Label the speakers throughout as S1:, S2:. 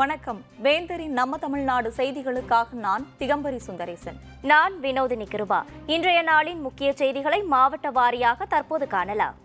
S1: வணக்கம் வேந்தரின் நம்ம தமிழ்நாடு செய்திகளுக்காக நான் திகம்பரி சுந்தரேசன்
S2: நான் வினோதினி கிருபா இன்றைய நாளின் முக்கிய செய்திகளை மாவட்ட வாரியாக தற்போது காணலாம்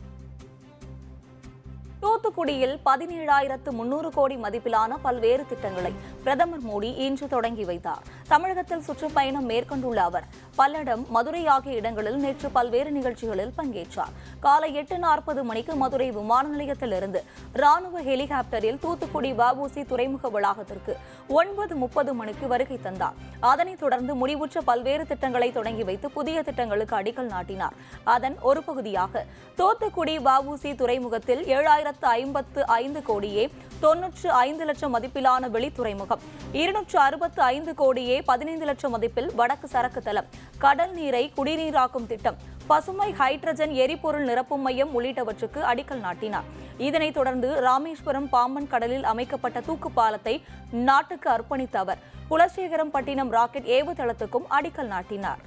S1: தூத்துக்குடியில் பதினேழாயிரத்து முன்னூறு கோடி மதிப்பிலான பல்வேறு திட்டங்களை பிரதமர் மோடி இன்று தொடங்கி வைத்தார் தமிழகத்தில் சுற்றுப்பயணம் மேற்கொண்டுள்ள அவர் பல்லடம் மதுரை ஆகிய இடங்களில் நேற்று பல்வேறு நிகழ்ச்சிகளில் பங்கேற்றார் காலை எட்டு நாற்பது மணிக்கு மதுரை விமான நிலையத்திலிருந்து ராணுவ ஹெலிகாப்டரில் தூத்துக்குடி வஉசி துறைமுக வளாகத்திற்கு ஒன்பது முப்பது மணிக்கு வருகை தந்தார் அதனைத் தொடர்ந்து முடிவுற்ற பல்வேறு திட்டங்களை தொடங்கி வைத்து புதிய திட்டங்களுக்கு அடிக்கல் நாட்டினார் அதன் ஒரு பகுதியாக தூத்துக்குடி வஉசி துறைமுகத்தில் ஏழாயிரத்து ஐம்பத்து ஐந்து கோடியே தொன்னூற்று ஐந்து லட்சம் மதிப்பிலான வெளித்துறைமுகம் இருநூற்று அறுபத்து ஐந்து கோடியே பதினைந்து லட்சம் மதிப்பில் வடக்கு சரக்கு தளம் கடல் நீரை குடிநீராக்கும் திட்டம் பசுமை ஹைட்ரஜன் எரிபொருள் நிரப்பும் மையம் உள்ளிட்டவற்றுக்கு அடிக்கல் நாட்டினார் இதனைத் தொடர்ந்து ராமேஸ்வரம் பாம்பன் கடலில் அமைக்கப்பட்ட தூக்கு பாலத்தை நாட்டுக்கு அர்ப்பணித்த அவர் குலசேகரம் பட்டினம் ராக்கெட் ஏவுதளத்துக்கும் அடிக்கல் நாட்டினார்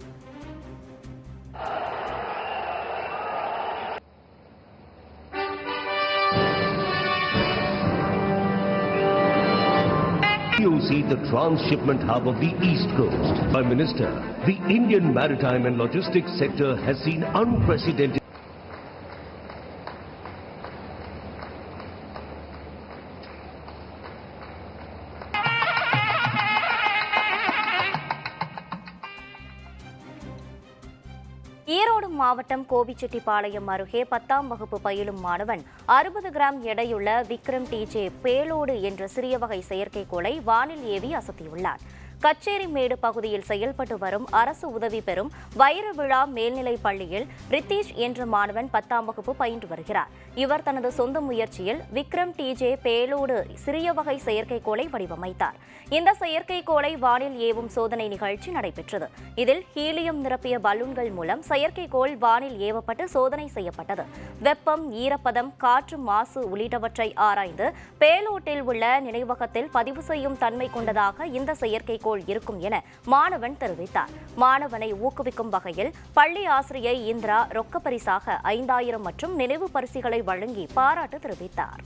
S3: POC, the transshipment hub of the East Coast. Prime Minister, the Indian maritime and logistics sector has seen unprecedented
S2: Erode மாவட்டம் கோபிச்செட்டிப்பாளையம் அருகே பத்தாம் வகுப்பு பயிலும் மாணவன் அறுபது கிராம் எடையுள்ள விக்ரம் டிஜே பேலோடு என்ற சிறிய வகை செயற்கைக்கோளை வானில் ஏவி அசத்தியுள்ளார் கச்சேரிமேடு பகுதியில் செயல்பட்டு வரும் அரசு உதவி பெறும் வைர விழா மேல்நிலைப் பள்ளியில் ரித்தீஷ் என்ற மாணவன் பத்தாம் வகுப்பு பயின்று வருகிறார் இவர் தனது சொந்த முயற்சியில் விக்ரம் டிஜே பேலோடு சிறிய வகை செயற்கைக்கோளை வடிவமைத்தார் இந்த செயற்கைக்கோளை வானில் ஏவும் சோதனை நிகழ்ச்சி நடைபெற்றது இதில் ஹீலியம் நிரப்பிய பலூன்கள் மூலம் செயற்கைக்கோள் வானில் ஏவப்பட்டு சோதனை செய்யப்பட்டது வெப்பம் ஈரப்பதம் காற்று மாசு உள்ளிட்டவற்றை ஆராய்ந்து பேலோட்டில் உள்ள நினைவகத்தில் பதிவு செய்யும் தன்மை கொண்டதாக இந்த செயற்கைக்கோள் இருக்கும் என மாணவன் தெரிவித்தார் மாணவனை ஊக்குவிக்கும் வகையில் பள்ளி ஆசிரியை இந்திரா ரொக்க பரிசாக ஐந்தாயிரம் மற்றும் நினைவு பரிசுகளை வழங்கி பாராட்டு தெரிவித்தார்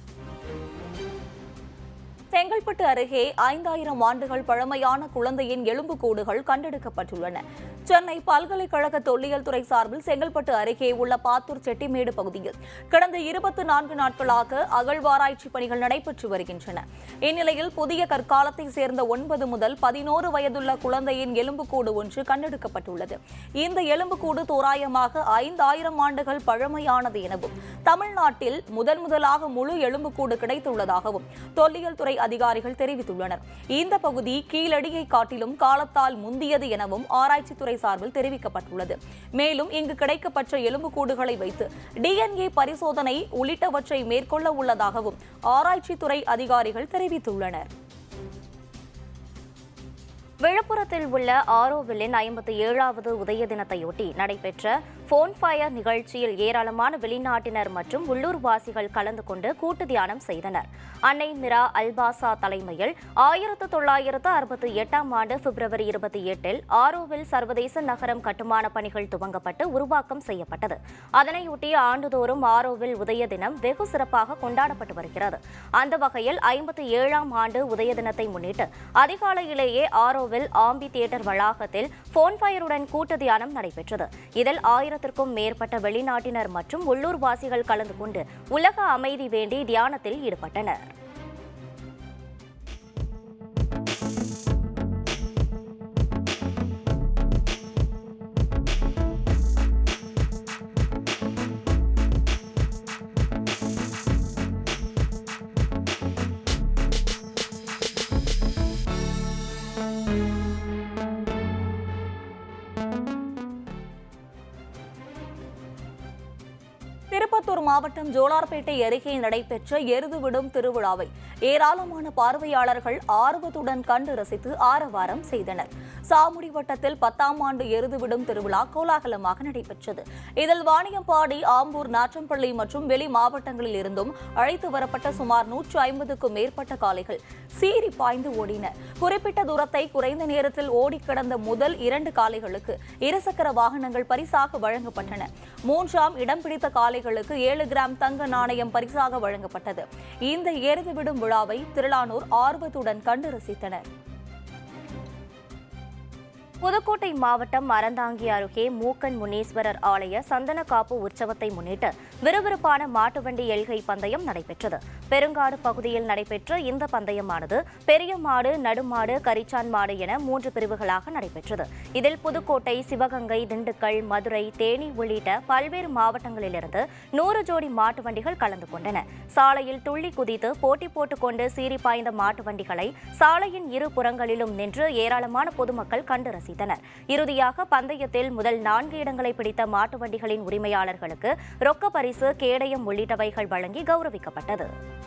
S1: செங்கல்பட்டு அருகே ஐந்தாயிரம் ஆண்டுகள் பழமையான குழந்தையின் எலும்புக்கூடுகள் கண்டெடுக்கப்பட்டுள்ளன சென்னை பல்கலைக்கழக தொல்லியல் துறை சார்பில் செங்கல்பட்டு அருகே உள்ள பாத்தூர் செட்டிமேடு பகுதியில் கடந்த இருபத்தி நான்கு நாட்களாக அகழ்வாராய்ச்சி பணிகள் நடைபெற்று வருகின்றன இந்நிலையில் புதிய கற்காலத்தை சேர்ந்த ஒன்பது முதல் பதினோரு வயதுள்ள குழந்தையின் எலும்புக்கூடு ஒன்று கண்டெடுக்கப்பட்டுள்ளது இந்த எலும்புக்கூடு தோராயமாக ஐந்தாயிரம் ஆண்டுகள் பழமையானது எனவும் தமிழ்நாட்டில் முதன் முதலாக முழு எலும்புக்கூடு கிடைத்துள்ளதாகவும் தொல்லியல் துறை அதிகாரிகள் தெரிவித்துள்ளனர் இந்த பகுதி கீழடியை காட்டிலும் காலத்தால் முந்தியது எனவும் ஆராய்ச்சித்துறை சார்பில் தெரிவிக்கப்பட்டுள்ளது மேலும் இங்கு கிடைக்கப்பட்ட எலும்புக்கூடுகளை வைத்து டிஎன்ஏ பரிசோதனை உள்ளிட்டவற்றை மேற்கொள்ள உள்ளதாகவும் ஆராய்ச்சித்துறை அதிகாரிகள் தெரிவித்துள்ளனர்
S2: விழுப்புரத்தில் உள்ள ஆரோவில்லின் ஐம்பத்தி ஏழாவது உதய தினத்தையொட்டி நடைபெற்ற போன் ஃபயர் நிகழ்ச்சியில் ஏராளமான வெளிநாட்டினர் மற்றும் உள்ளூர்வாசிகள் கலந்து கொண்டு கூட்டு தியானம் செய்தனர் அன்னை மிரா அல்பாசா தலைமையில் ஆயிரத்து தொள்ளாயிரத்து அறுபத்தி எட்டாம் ஆண்டு பிப்ரவரி இருபத்தி எட்டில் ஆரோவில் சர்வதேச நகரம் கட்டுமான பணிகள் துவங்கப்பட்டு உருவாக்கம் செய்யப்பட்டது அதனையொட்டி ஆண்டுதோறும் ஆரோவில் உதய தினம் வெகு சிறப்பாக கொண்டாடப்பட்டு வருகிறது அந்த வகையில் ஐம்பத்தி ஏழாம் ஆண்டு உதய தினத்தை முன்னிட்டு அதிகாலையிலேயே ஆரோவில் ஆம்பி தியேட்டர் வளாகத்தில் போன் ஃபயருடன் கூட்டு தியானம் நடைபெற்றது இதில் ஆயிரத்திற்கும் மேற்பட்ட வெளிநாட்டினர் மற்றும் உள்ளூர்வாசிகள் கலந்து கொண்டு உலக அமைதி வேண்டி தியானத்தில் ஈடுபட்டனர்
S1: திருப்பத்தூர் மாவட்டம் ஜோலார்பேட்டை அருகே நடைபெற்ற எருது விடும் திருவிழாவை ஏராளமான பார்வையாளர்கள் ஆர்வத்துடன் கண்டு ரசித்து ஆரவாரம் செய்தனர் சாமுடி வட்டத்தில் பத்தாம் ஆண்டு எருதுவிடும் திருவிழா கோலாகலமாக நடைபெற்றது இதில் வாணியம்பாடி ஆம்பூர் நாற்றம்பள்ளி மற்றும் வெளி மாவட்டங்களில் இருந்தும் அழைத்து வரப்பட்ட சுமார் நூற்று ஐம்பதுக்கும் மேற்பட்ட காளைகள் சீறி பாய்ந்து ஓடின குறிப்பிட்ட தூரத்தை குறைந்த நேரத்தில் ஓடி கடந்த முதல் இரண்டு காளைகளுக்கு இருசக்கர வாகனங்கள் பரிசாக வழங்கப்பட்டன மூன்றாம் இடம் பிடித்த காளைகளுக்கு ஏழு கிராம் தங்க நாணயம் பரிசாக வழங்கப்பட்டது இந்த எருது விடும் விழாவை திருளானூர் ஆர்வத்துடன் கண்டு ரசித்தனர்
S2: புதுக்கோட்டை மாவட்டம் அறந்தாங்கி அருகே மூக்கன் முனீஸ்வரர் ஆலய சந்தன காப்பு உற்சவத்தை முன்னிட்டு விறுவிறுப்பான மாட்டுவண்டி எல்கை பந்தயம் நடைபெற்றது பெருங்காடு பகுதியில் நடைபெற்ற இந்த பந்தயமானது பெரிய மாடு நடுமாடு கரிச்சான் மாடு என மூன்று பிரிவுகளாக நடைபெற்றது இதில் புதுக்கோட்டை சிவகங்கை திண்டுக்கல் மதுரை தேனி உள்ளிட்ட பல்வேறு மாவட்டங்களிலிருந்து நூறு ஜோடி மாட்டு வண்டிகள் கலந்து கொண்டன சாலையில் துள்ளி குதித்து போட்டி போட்டுக்கொண்டு சீறி பாய்ந்த மாட்டு வண்டிகளை சாலையின் இரு புறங்களிலும் நின்று ஏராளமான பொதுமக்கள் கண்டு ரசித்தனர் இறுதியாக பந்தயத்தில் முதல் நான்கு இடங்களை பிடித்த மாட்டு வண்டிகளின் உரிமையாளர்களுக்கு ரொக்க பரிசு கேடயம் உள்ளிட்டவைகள் வழங்கி கௌரவிக்கப்பட்டது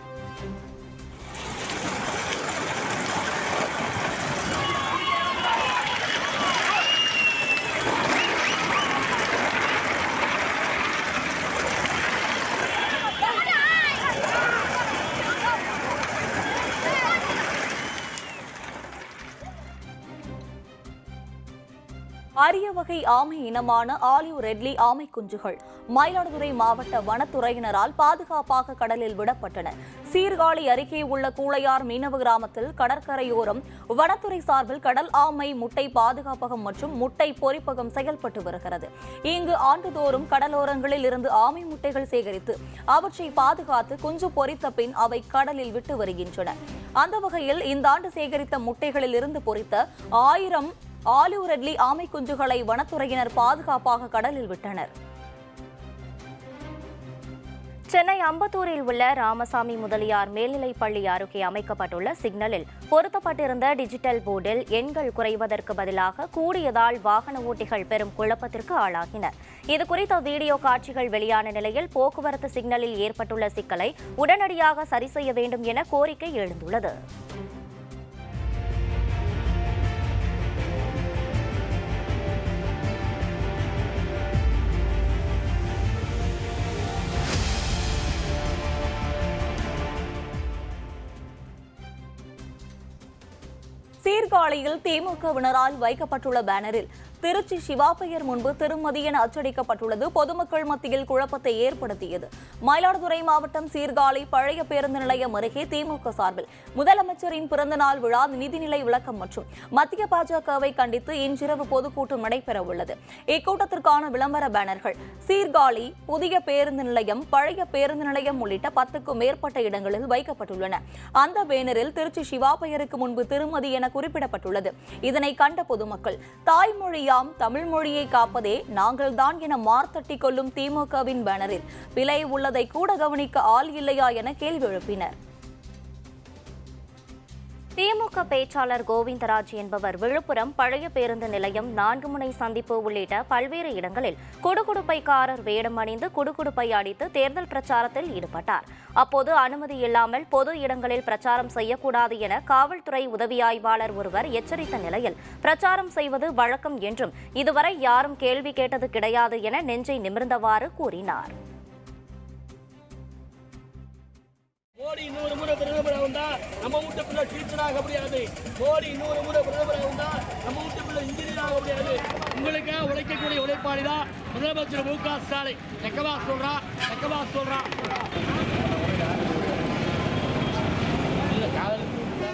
S1: அரிய வகை ஆமை இனமான ஆலிவ் ரெட்லி ஆமை குஞ்சுகள் மயிலாடுதுறை மாவட்ட வனத்துறையினரால் பாதுகாப்பாக கடலில் விடப்பட்டன சீர்காழி அருகே உள்ள கூளையார் மீனவ கிராமத்தில் கடற்கரையோரம் வனத்துறை சார்பில் கடல் ஆமை முட்டை பாதுகாப்பகம் மற்றும் முட்டை பொறிப்பகம் செயல்பட்டு வருகிறது இங்கு ஆண்டுதோறும் கடலோரங்களில் இருந்து ஆமை முட்டைகள் சேகரித்து அவற்றை பாதுகாத்து குஞ்சு பொரித்த பின் அவை கடலில் விட்டு வருகின்றன அந்த வகையில் இந்த ஆண்டு சேகரித்த முட்டைகளில் இருந்து பொரித்த ஆயிரம் ஆலிவ் ரெட்லி ஆமை குஞ்சுகளை வனத்துறையினர் பாதுகாப்பாக கடலில் விட்டனர்
S2: சென்னை அம்பத்தூரில் உள்ள ராமசாமி முதலியார் மேல்நிலைப் பள்ளி அருகே அமைக்கப்பட்டுள்ள சிக்னலில் பொருத்தப்பட்டிருந்த டிஜிட்டல் போர்டில் எண்கள் குறைவதற்கு பதிலாக கூடியதால் வாகன ஓட்டிகள் பெரும் குழப்பத்திற்கு ஆளாகினர் இது குறித்த வீடியோ காட்சிகள் வெளியான நிலையில் போக்குவரத்து சிக்னலில் ஏற்பட்டுள்ள சிக்கலை உடனடியாக சரி செய்ய வேண்டும் என கோரிக்கை எழுந்துள்ளது
S1: சீர்காழியில் திமுகவினரால் வைக்கப்பட்டுள்ள பேனரில் திருச்சி சிவா பெயர் முன்பு திருமதி என அச்சடிக்கப்பட்டுள்ளது பொதுமக்கள் மத்தியில் குழப்பத்தை ஏற்படுத்தியது மயிலாடுதுறை மாவட்டம் சீர்காழி பழைய பேருந்து நிலையம் அருகே திமுக சார்பில் முதலமைச்சரின் பிறந்தநாள் விழா நிதிநிலை விளக்கம் மற்றும் மத்திய பாஜகவை கண்டித்து இன்றிரவு பொதுக்கூட்டம் நடைபெற உள்ளது இக்கூட்டத்திற்கான விளம்பர பேனர்கள் சீர்காழி புதிய பேருந்து நிலையம் பழைய பேருந்து நிலையம் உள்ளிட்ட பத்துக்கும் மேற்பட்ட இடங்களில் வைக்கப்பட்டுள்ளன அந்த பேனரில் திருச்சி சிவா பெயருக்கு முன்பு திருமதி என குறிப்பிடப்பட்டுள்ளது இதனை கண்ட பொதுமக்கள் தாய்மொழியாம் தமிழ் மொழியை காப்பதே நாங்கள்தான் என மார்த்தட்டி கொள்ளும் திமுகவின் பேனரில் பிழை உள்ளதை கூட கவனிக்க ஆள் இல்லையா என கேள்வி எழுப்பினர்
S2: திமுக பேச்சாளர் கோவிந்தராஜ் என்பவர் விழுப்புரம் பழைய பேருந்து நிலையம் நான்கு முனை சந்திப்பு உள்ளிட்ட பல்வேறு இடங்களில் குடுகுடுப்பைக்காரர் வேடம் அணிந்து குடுகுடுப்பை அடித்து தேர்தல் பிரச்சாரத்தில் ஈடுபட்டார் அப்போது அனுமதி இல்லாமல் பொது இடங்களில் பிரச்சாரம் செய்யக்கூடாது என காவல்துறை உதவி ஆய்வாளர் ஒருவர் எச்சரித்த நிலையில் பிரச்சாரம் செய்வது வழக்கம் என்றும் இதுவரை யாரும் கேள்வி கேட்டது கிடையாது என நெஞ்சை நிமிர்ந்தவாறு கூறினார்
S4: மோடி இன்னொரு முறை பிரதமர் வந்தா நம்ம வீட்டு பிள்ளை டீச்சர் ஆக முடியாது மோடி இன்னொரு முறை பிரதமர் வந்தா நம்ம வீட்டு பிள்ளை இன்ஜினியர் ஆக முடியாது உங்களுக்காக உழைக்கக்கூடிய உழைப்பாளி தான் முதலமைச்சர் மு க ஸ்டாலின் எக்கவா சொல்றா எக்கவா சொல்றா இல்ல, காதல்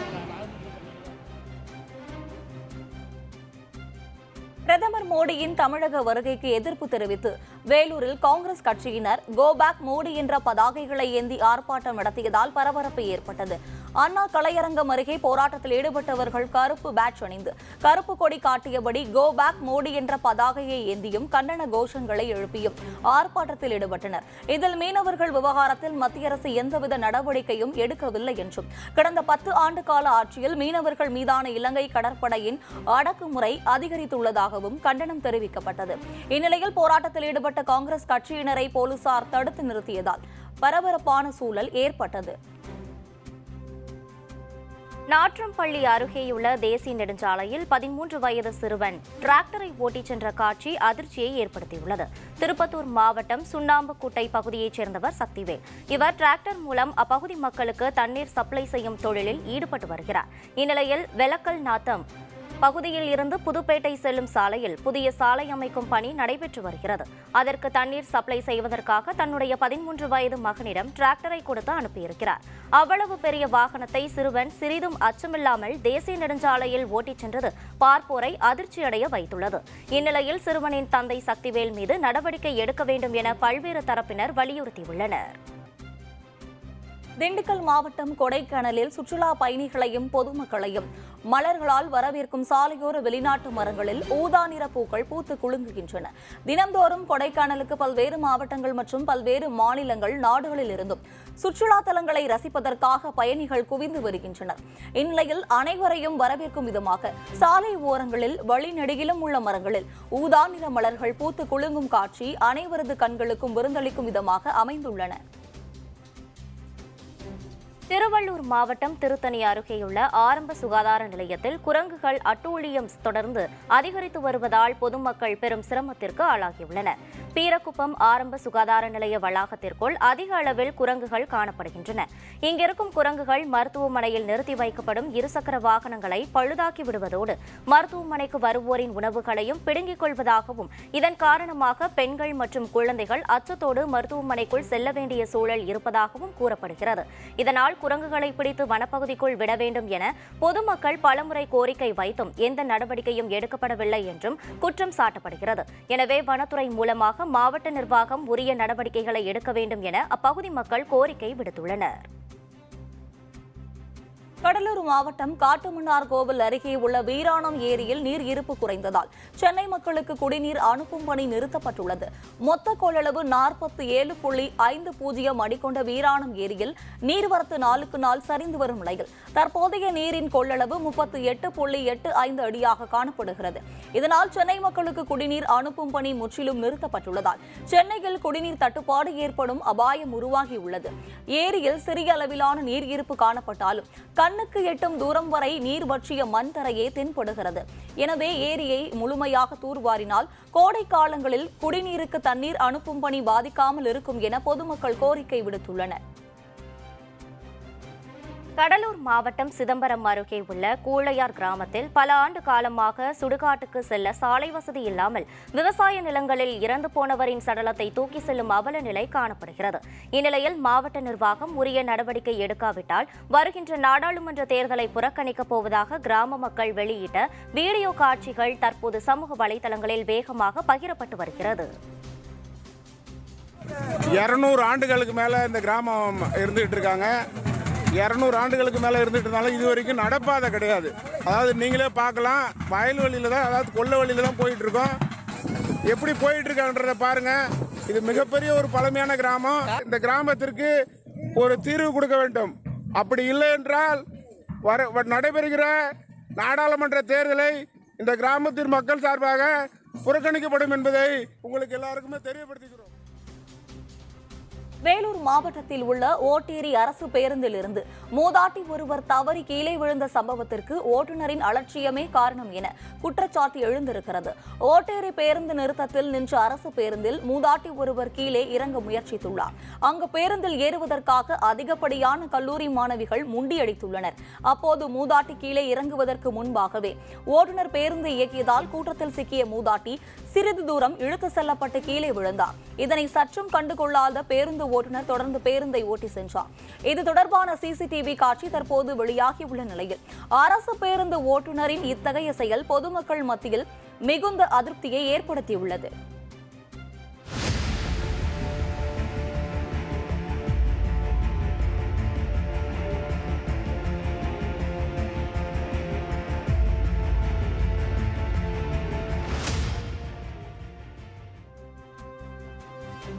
S1: பிரதமர் மோடியின் தமிழக வருகைக்கு எதிர்ப்பு தெரிவித்து வேலூரில் காங்கிரஸ் கட்சியினர் கோ பேக் மோடி என்ற பதாகைகளை ஏந்தி ஆர்ப்பாட்டம் நடத்தியதால் பரபரப்பு ஏற்பட்டது அண்ணா கலையரங்கம் அருகே போராட்டத்தில் ஈடுபட்டவர்கள் கருப்பு பேட்ச் அணிந்து கருப்பு கொடி காட்டியபடி கோ பேக் மோடி என்ற பதாகையை ஏந்தியும் கண்டன கோஷங்களை எழுப்பியும் ஆர்ப்பாட்டத்தில் ஈடுபட்டனர் இதில் மீனவர்கள் விவகாரத்தில் மத்திய அரசு எந்தவித நடவடிக்கையும் எடுக்கவில்லை என்றும் கடந்த பத்து ஆண்டு கால ஆட்சியில் மீனவர்கள் மீதான இலங்கை கடற்படையின் அடக்குமுறை அதிகரித்துள்ளதாகவும் கண்டனம் தெரிவிக்கப்பட்டது இந்நிலையில் போராட்டத்தில் ஈடுபட்ட காங்கிரஸ் கட்சியினரை போலீசார் தடுத்து நிறுத்தியதால் பரபரப்பான சூழல் ஏற்பட்டது
S2: நாற்றம்பள்ளி அருகேயுள்ள தேசிய நெடுஞ்சாலையில் பதிமூன்று வயது சிறுவன் டிராக்டரை ஓட்டிச் சென்ற காட்சி அதிர்ச்சியை ஏற்படுத்தியுள்ளது திருப்பத்தூர் மாவட்டம் சுண்ணாம்புக்குட்டை பகுதியைச் சேர்ந்தவர் சக்திவேல் இவர் டிராக்டர் மூலம் அப்பகுதி மக்களுக்கு தண்ணீர் சப்ளை செய்யும் தொழிலில் ஈடுபட்டு வருகிறார் இந்நிலையில் வெலக்கல் நாத்தம் பகுதியில் இருந்து புதுப்பேட்டை செல்லும் சாலையில் புதிய சாலை அமைக்கும் பணி நடைபெற்று வருகிறது அதற்கு தண்ணீர் சப்ளை செய்வதற்காக தன்னுடைய பதிமூன்று வயது மகனிடம் டிராக்டரை கொடுத்து அனுப்பியிருக்கிறார் அவ்வளவு பெரிய வாகனத்தை சிறுவன் சிறிதும் அச்சமில்லாமல் தேசிய நெடுஞ்சாலையில் ஓட்டிச் சென்றது பார்ப்போரை அதிர்ச்சியடைய வைத்துள்ளது இந்நிலையில் சிறுவனின் தந்தை சக்திவேல் மீது நடவடிக்கை எடுக்க வேண்டும் என பல்வேறு தரப்பினர் வலியுறுத்தியுள்ளனர்
S1: திண்டுக்கல் மாவட்டம் கொடைக்கானலில் சுற்றுலா பயணிகளையும் பொதுமக்களையும் மலர்களால் வரவேற்கும் சாலையோர வெளிநாட்டு மரங்களில் ஊதா நிற பூக்கள் பூத்து குலுங்குகின்றன தினம்தோறும் கொடைக்கானலுக்கு பல்வேறு மாவட்டங்கள் மற்றும் பல்வேறு மாநிலங்கள் நாடுகளில் இருந்தும் சுற்றுலா தலங்களை ரசிப்பதற்காக பயணிகள் குவிந்து வருகின்றனர் இந்நிலையில் அனைவரையும் வரவேற்கும் விதமாக சாலை ஓரங்களில் வழிநெடுகிலும் உள்ள மரங்களில் ஊதா நிற மலர்கள் பூத்து குலுங்கும் காட்சி அனைவரது கண்களுக்கும் விருந்தளிக்கும் விதமாக அமைந்துள்ளன
S2: திருவள்ளூர் மாவட்டம் திருத்தணி அருகேயுள்ள ஆரம்ப சுகாதார நிலையத்தில் குரங்குகள் அட்டூழியம் தொடர்ந்து அதிகரித்து வருவதால் பொதுமக்கள் பெரும் சிரமத்திற்கு ஆளாகியுள்ளனர் பீரக்குப்பம் ஆரம்ப சுகாதார நிலைய வளாகத்திற்குள் அதிக அளவில் குரங்குகள் காணப்படுகின்றன இங்கிருக்கும் குரங்குகள் மருத்துவமனையில் நிறுத்தி வைக்கப்படும் இருசக்கர வாகனங்களை பழுதாக்கி விடுவதோடு மருத்துவமனைக்கு வருவோரின் உணவுகளையும் பிடுங்கிக் கொள்வதாகவும் இதன் காரணமாக பெண்கள் மற்றும் குழந்தைகள் அச்சத்தோடு மருத்துவமனைக்குள் செல்ல வேண்டிய சூழல் இருப்பதாகவும் கூறப்படுகிறது இதனால் குரங்குகளை பிடித்து வனப்பகுதிக்குள் விட வேண்டும் என பொதுமக்கள் பலமுறை கோரிக்கை வைத்தும் எந்த நடவடிக்கையும் எடுக்கப்படவில்லை என்றும் குற்றம் சாட்டப்படுகிறது எனவே வனத்துறை மூலமாக மாவட்ட நிர்வாகம் உரிய நடவடிக்கைகளை எடுக்க வேண்டும் என அப்பகுதி மக்கள் கோரிக்கை விடுத்துள்ளனர்
S1: கடலூர் மாவட்டம் காட்டுமன்னார் கோவில் அருகே உள்ள வீராணம் ஏரியில் நீர் இருப்பு குறைந்ததால் சென்னை மக்களுக்கு குடிநீர் அனுப்பும் பணி நிறுத்தப்பட்டுள்ளது மொத்த கொள்ளளவு நாற்பத்தி ஏழு புள்ளி ஐந்து பூஜ்ஜியம் அடி கொண்ட வீராணம் ஏரியில் நீர்வரத்து நாளுக்கு நாள் சரிந்து வரும் நிலையில் தற்போதைய நீரின் கொள்ளளவு முப்பத்தி எட்டு புள்ளி எட்டு ஐந்து அடியாக காணப்படுகிறது இதனால் சென்னை மக்களுக்கு குடிநீர் அனுப்பும் பணி முற்றிலும் நிறுத்தப்பட்டுள்ளதால் சென்னையில் குடிநீர் தட்டுப்பாடு ஏற்படும் அபாயம் உருவாகியுள்ளது ஏரியில் சிறிய அளவிலான நீர் இருப்பு காணப்பட்டாலும் கண்ணுக்கு எட்டும் தூரம் வரை நீர் வற்றிய மண் தரையே தென்படுகிறது எனவே ஏரியை முழுமையாக தூர்வாரினால் கோடை காலங்களில் குடிநீருக்கு தண்ணீர் அனுப்பும் பணி பாதிக்காமல் இருக்கும் என பொதுமக்கள் கோரிக்கை விடுத்துள்ளனர்
S2: கடலூர் மாவட்டம் சிதம்பரம் அருகே உள்ள கூழையார் கிராமத்தில் பல ஆண்டு காலமாக சுடுகாட்டுக்கு செல்ல சாலை வசதி இல்லாமல் விவசாய நிலங்களில் இறந்து போனவரின் சடலத்தை தூக்கி செல்லும் அவல நிலை காணப்படுகிறது இந்நிலையில் மாவட்ட நிர்வாகம் உரிய நடவடிக்கை எடுக்காவிட்டால் வருகின்ற நாடாளுமன்ற தேர்தலை புறக்கணிக்கப் போவதாக கிராம மக்கள் வெளியிட்ட வீடியோ காட்சிகள் தற்போது சமூக வலைதளங்களில் வேகமாக பகிரப்பட்டு வருகிறது
S5: இரநூறு ஆண்டுகளுக்கு மேலே இந்த கிராமம் இருந்துகிட்டு இருக்காங்க இரநூறு ஆண்டுகளுக்கு மேலே இருந்துட்டு இருந்தாலும் இது வரைக்கும் நடப்பாதை கிடையாது அதாவது நீங்களே பார்க்கலாம் வயல்வெளியில் தான் அதாவது கொல்லை வழியில தான் போயிட்டு இருக்கோம் எப்படி போயிட்டு இருக்கான்றத பாருங்க இது மிகப்பெரிய ஒரு பழமையான கிராமம் இந்த கிராமத்திற்கு ஒரு தீர்வு கொடுக்க வேண்டும் அப்படி இல்லை என்றால் வர வ- நடைபெறுகிற நாடாளுமன்ற தேர்தலை இந்த கிராமத்தின் மக்கள் சார்பாக புறக்கணிக்கப்படும் என்பதை உங்களுக்கு எல்லாருக்குமே தெரியப்படுத்திக்கிறோம்
S1: வேலூர் மாவட்டத்தில் உள்ள ஓட்டேரி அரசு பேருந்தில் இருந்து மூதாட்டி ஒருவர் தவறி கீழே விழுந்த சம்பவத்திற்கு ஓட்டுநரின் அலட்சியமே காரணம் என குற்றச்சாட்டு எழுந்திருக்கிறது ஓட்டேரி பேருந்து நிறுத்தத்தில் நின்ற அரசு பேருந்தில் மூதாட்டி ஒருவர் கீழே இறங்க முயற்சித்துள்ளார் அங்கு பேருந்தில் ஏறுவதற்காக அதிகப்படியான கல்லூரி மாணவிகள் முண்டியடித்துள்ளனர் அப்போது மூதாட்டி கீழே இறங்குவதற்கு முன்பாகவே ஓட்டுநர் பேருந்து இயக்கியதால் கூட்டத்தில் சிக்கிய மூதாட்டி சிறிது தூரம் இழுத்து செல்லப்பட்டு கீழே விழுந்தார் இதனை சற்றும் கண்டுகொள்ளாத பேருந்து ஓட்டுநர் தொடர்ந்து பேருந்தை ஓட்டி சென்றார் இது தொடர்பான சிசிடிவி காட்சி தற்போது வெளியாகியுள்ள நிலையில் அரசு பேருந்து ஓட்டுநரின் இத்தகைய செயல் பொதுமக்கள் மத்தியில் மிகுந்த அதிருப்தியை ஏற்படுத்தியுள்ளது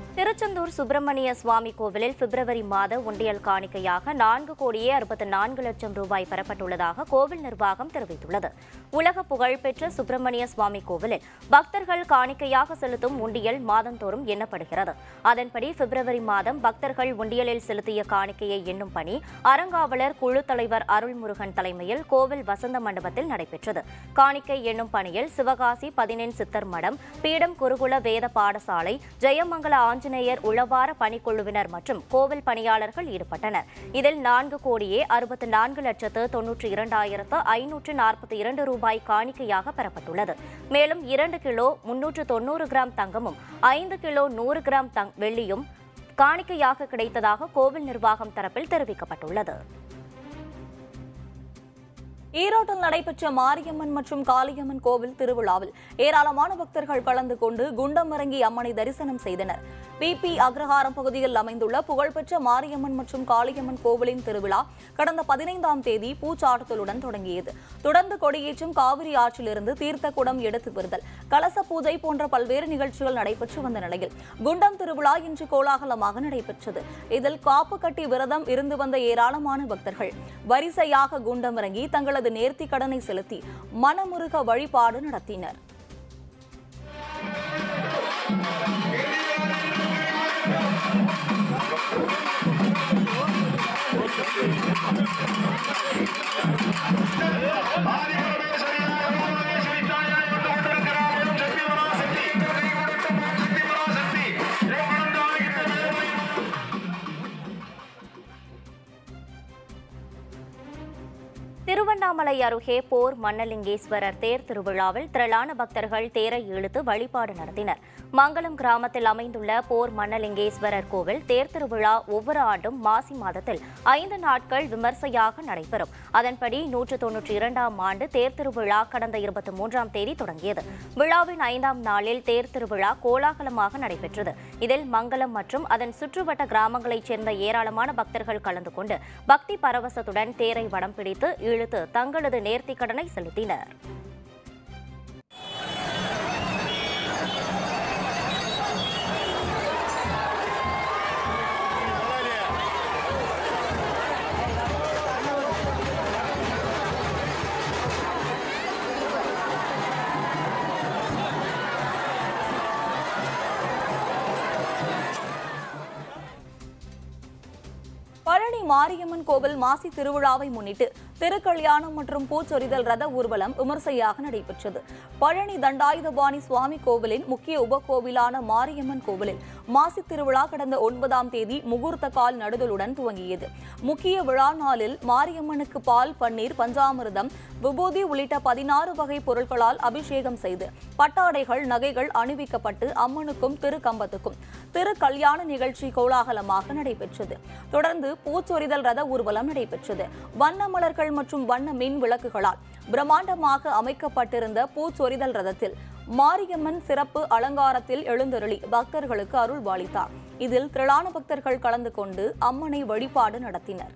S2: திருச்செந்தூர் சுப்பிரமணிய சுவாமி கோவிலில் பிப்ரவரி மாத உண்டியல் காணிக்கையாக நான்கு கோடியே அறுபத்தி நான்கு லட்சம் ரூபாய் பெறப்பட்டுள்ளதாக கோவில் நிர்வாகம் தெரிவித்துள்ளது உலக புகழ்பெற்ற சுப்பிரமணிய சுவாமி கோவிலில் பக்தர்கள் காணிக்கையாக செலுத்தும் உண்டியல் மாதந்தோறும் எண்ணப்படுகிறது அதன்படி பிப்ரவரி மாதம் பக்தர்கள் உண்டியலில் செலுத்திய காணிக்கையை எண்ணும் பணி அறங்காவலர் குழு தலைவர் அருள்முருகன் தலைமையில் கோவில் வசந்த மண்டபத்தில் நடைபெற்றது காணிக்கை எண்ணும் பணியில் சிவகாசி பதினெண் சித்தர் மடம் பீடம் குருகுல வேத பாடசாலை ஜெயமங்கல ஆஞ்சநேயர் உளவார பணிக்குழுவினர் மற்றும் கோவில் பணியாளர்கள் ஈடுபட்டனர் இதில் நான்கு கோடியே அறுபத்தி நான்கு லட்சத்து தொன்னூற்றி இரண்டாயிரத்து ஐநூற்று நாற்பத்தி இரண்டு ரூபாய் காணிக்கையாக பெறப்பட்டுள்ளது மேலும் இரண்டு கிலோ முன்னூற்று தொண்ணூறு கிராம் தங்கமும் ஐந்து கிலோ நூறு கிராம் தங் வெள்ளியும் காணிக்கையாக கிடைத்ததாக கோவில் நிர்வாகம் தரப்பில் தெரிவிக்கப்பட்டுள்ளது
S1: ஈரோட்டில் நடைபெற்ற மாரியம்மன் மற்றும் காளியம்மன் கோவில் திருவிழாவில் ஏராளமான பக்தர்கள் கலந்து கொண்டு குண்டம் இறங்கி அம்மனை தரிசனம் செய்தனர் பிபி அக்ரஹாரம் பகுதியில் அமைந்துள்ள புகழ்பெற்ற மாரியம்மன் மற்றும் காளியம்மன் கோவிலின் திருவிழா கடந்த பதினைந்தாம் தேதி பூச்சாட்டத்துடன் தொடங்கியது தொடர்ந்து கொடியேற்றம் காவிரி ஆற்றிலிருந்து தீர்த்த குடம் எடுத்து வருதல் கலச பூஜை போன்ற பல்வேறு நிகழ்ச்சிகள் நடைபெற்று வந்த நிலையில் குண்டம் திருவிழா இன்று கோலாகலமாக நடைபெற்றது இதில் காப்பு கட்டி விரதம் இருந்து வந்த ஏராளமான பக்தர்கள் வரிசையாக குண்டம் இறங்கி தங்களது நேர்த்தி கடனை செலுத்தி மனமுருக வழிபாடு நடத்தினர்
S2: திருவண்ணாமலை அருகே போர் மன்னலிங்கேஸ்வரர் தேர் திருவிழாவில் திரளான பக்தர்கள் தேரை இழுத்து வழிபாடு நடத்தினர் மங்கலம் கிராமத்தில் அமைந்துள்ள போர் மன்னலிங்கேஸ்வரர் கோவில் தேர் திருவிழா ஒவ்வொரு ஆண்டும் மாசி மாதத்தில் ஐந்து நாட்கள் விமர்சையாக நடைபெறும் அதன்படி நூற்று தொன்னூற்றி இரண்டாம் ஆண்டு தேர் திருவிழா கடந்த இருபத்தி மூன்றாம் தேதி தொடங்கியது விழாவின் ஐந்தாம் நாளில் தேர் திருவிழா கோலாகலமாக நடைபெற்றது இதில் மங்கலம் மற்றும் அதன் சுற்றுவட்ட கிராமங்களைச் சேர்ந்த ஏராளமான பக்தர்கள் கலந்து கொண்டு பக்தி பரவசத்துடன் தேரை வடம் பிடித்து இழுத்து தங்களது நேர்த்திக் கடனை செலுத்தினர்
S1: பழனி மாரியம்மன் கோவில் மாசி திருவிழாவை முன்னிட்டு திருக்கல்யாணம் மற்றும் பூச்சொரிதல் ரத ஊர்வலம் விமர்சையாக நடைபெற்றது பழனி தண்டாயுதபாணி சுவாமி கோவிலின் முக்கிய உபகோவிலான மாரியம்மன் கோவிலில் மாசி திருவிழா கடந்த ஒன்பதாம் தேதி முகூர்த்த கால் நடுதலுடன் துவங்கியது முக்கிய விழா நாளில் மாரியம்மனுக்கு பால் பன்னீர் பஞ்சாமிர்தம் விபூதி உள்ளிட்ட பதினாறு வகை பொருட்களால் அபிஷேகம் செய்து பட்டாடைகள் நகைகள் அணிவிக்கப்பட்டு அம்மனுக்கும் திருக்கம்பத்துக்கும் திரு கல்யாண நிகழ்ச்சி கோலாகலமாக நடைபெற்றது தொடர்ந்து பூச்சொரிதல் ரத ஊர்வலம் நடைபெற்றது வண்ண மலர்கள் மற்றும் வண்ண மின் விளக்குகளால் பிரம்மாண்டமாக அமைக்கப்பட்டிருந்த பூச்சொரிதல் ரதத்தில் மாரியம்மன் சிறப்பு அலங்காரத்தில் எழுந்தருளி பக்தர்களுக்கு அருள் பாலித்தார் இதில் திரளான பக்தர்கள் கலந்து கொண்டு அம்மனை வழிபாடு நடத்தினர்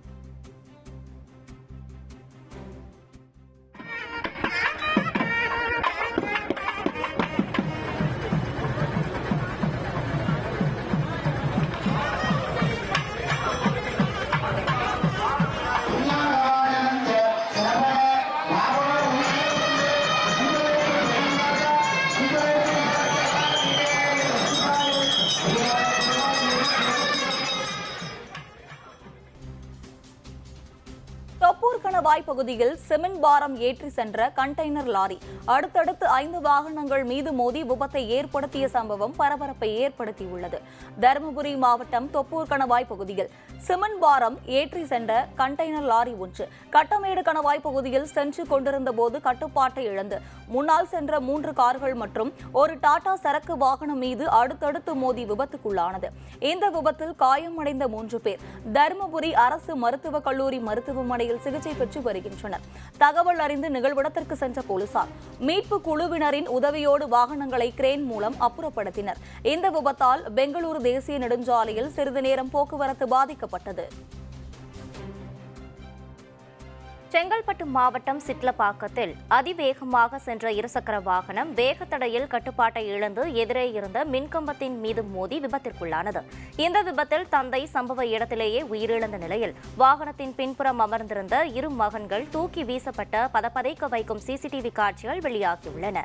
S1: தொப்பூர் கணவாய் பகுதியில் சிமெண்ட் பாரம் ஏற்றி சென்ற கண்டெய்னர் லாரி அடுத்தடுத்து ஐந்து வாகனங்கள் மீது மோதி விபத்தை ஏற்படுத்திய சம்பவம் பரபரப்பை ஏற்படுத்தியுள்ளது தருமபுரி மாவட்டம் தொப்பூர் கணவாய் பகுதியில் சிமெண்ட் பாரம் ஏற்றி சென்ற கண்டெய்னர் லாரி ஒன்று கட்டமேடு கணவாய் பகுதியில் சென்று கொண்டிருந்த போது கட்டுப்பாட்டை இழந்து முன்னால் சென்ற மூன்று கார்கள் மற்றும் ஒரு டாடா சரக்கு வாகனம் மீது அடுத்தடுத்து மோதி விபத்துக்குள்ளானது இந்த விபத்தில் காயமடைந்த மூன்று பேர் தருமபுரி அரசு மருத்துவக் கல்லூரி மருத்துவமனையில் சிகிச்சை பெற்று வருகின்றனர் தகவல் அறிந்து நிகழ்விடத்திற்கு சென்ற போலீசார் மீட்பு குழுவினரின் உதவியோடு வாகனங்களை கிரேன் மூலம் அப்புறப்படுத்தினர் இந்த விபத்தால் பெங்களூரு தேசிய நெடுஞ்சாலையில் சிறிது நேரம் போக்குவரத்து பாதிக்கப்பட்டது
S2: செங்கல்பட்டு மாவட்டம் சிட்லப்பாக்கத்தில் அதிவேகமாக சென்ற இருசக்கர வாகனம் வேகத்தடையில் கட்டுப்பாட்டை இழந்து எதிரே இருந்த மின்கம்பத்தின் மீது மோதி விபத்திற்குள்ளானது இந்த விபத்தில் தந்தை சம்பவ இடத்திலேயே உயிரிழந்த நிலையில் வாகனத்தின் பின்புறம் அமர்ந்திருந்த இரு மகன்கள் தூக்கி வீசப்பட்ட பதப்பதைக்க வைக்கும் சிசிடிவி காட்சிகள் வெளியாகியுள்ளன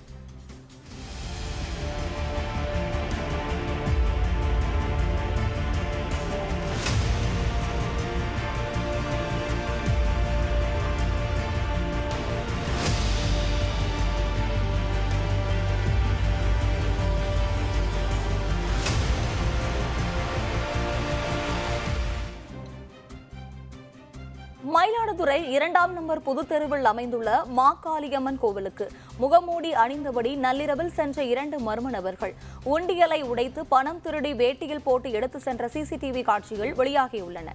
S1: மயிலாடுதுறை இரண்டாம் நம்பர் புதுத்தெருவில் அமைந்துள்ள மாக்காளியம்மன் கோவிலுக்கு முகமூடி அணிந்தபடி நள்ளிரவில் சென்ற இரண்டு மர்ம நபர்கள் உண்டியலை உடைத்து பணம் திருடி வேட்டியில் போட்டு எடுத்து சென்ற சிசிடிவி காட்சிகள் வெளியாகியுள்ளன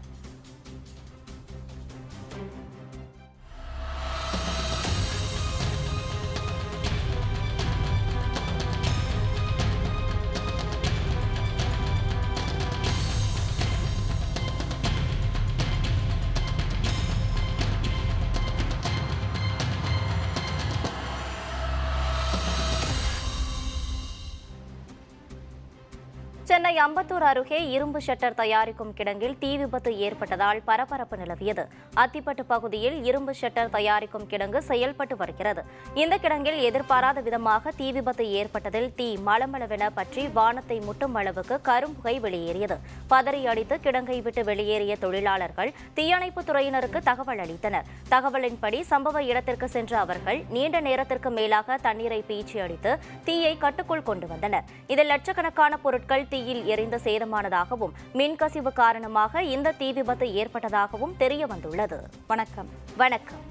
S2: சென்னை அம்பத்தூர் அருகே இரும்பு ஷட்டர் தயாரிக்கும் கிடங்கில் தீ விபத்து ஏற்பட்டதால் பரபரப்பு நிலவியது அத்திப்பட்டு பகுதியில் இரும்பு ஷட்டர் தயாரிக்கும் கிடங்கு செயல்பட்டு வருகிறது இந்த கிடங்கில் எதிர்பாராத விதமாக தீ விபத்து ஏற்பட்டதில் தீ மளமளவென பற்றி வானத்தை முட்டும் அளவுக்கு கரும்புகை வெளியேறியது பதறி அடித்து கிடங்கை விட்டு வெளியேறிய தொழிலாளர்கள் தீயணைப்பு துறையினருக்கு தகவல் அளித்தனர் தகவலின்படி சம்பவ இடத்திற்கு சென்ற அவர்கள் நீண்ட நேரத்திற்கு மேலாக தண்ணீரை பீச்சி அடித்து தீயை கட்டுக்குள் கொண்டு வந்தனர் இதில் லட்சக்கணக்கான பொருட்கள் தீயில் எரிந்து சேதமானதாகவும் மின்கசிவு காரணமாக இந்த தீ விபத்து ஏற்பட்டதாகவும் தெரிய வந்துள்ளது
S1: வணக்கம்
S2: வணக்கம்